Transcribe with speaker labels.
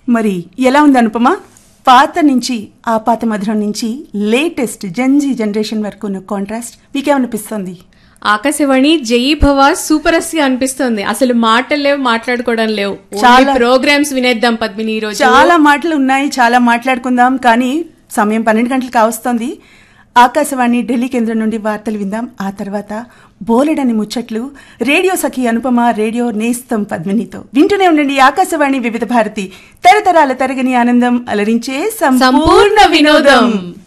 Speaker 1: మరి ఎలా ఉంది అనుపమ పాత నుంచి ఆ పాత మధురం నుంచి లేటెస్ట్ జంజీ జనరేషన్ వరకు ఉన్న కాంట్రాస్ట్ మీకేమనిపిస్తుంది
Speaker 2: ఆకాశవాణి జై భవ సూపర్ అస్ అనిపిస్తుంది అసలు మాటలు లేవు మాట్లాడుకోవడం లేవు
Speaker 1: చాలా-
Speaker 2: ప్రోగ్రామ్స్ వినేద్దాం పద్మిని ఈ రోజు
Speaker 1: చాలా మాటలు ఉన్నాయి చాలా మాట్లాడుకుందాం కానీ సమయం పన్నెండు గంటలకు కావస్తోంది ఆకాశవాణి ఢిల్లీ కేంద్రం నుండి వార్తలు విందాం ఆ తర్వాత బోలెడని ముచ్చట్లు రేడియో సఖి అనుపమ రేడియో నేస్తం పద్మినితో వింటూనే ఉండండి ఆకాశవాణి వివిధ భారతి తరతరాల తరగని ఆనందం అలరించే సంపూర్ణ
Speaker 2: సంపూర్ణ
Speaker 1: వినోదం
Speaker 2: వినోదం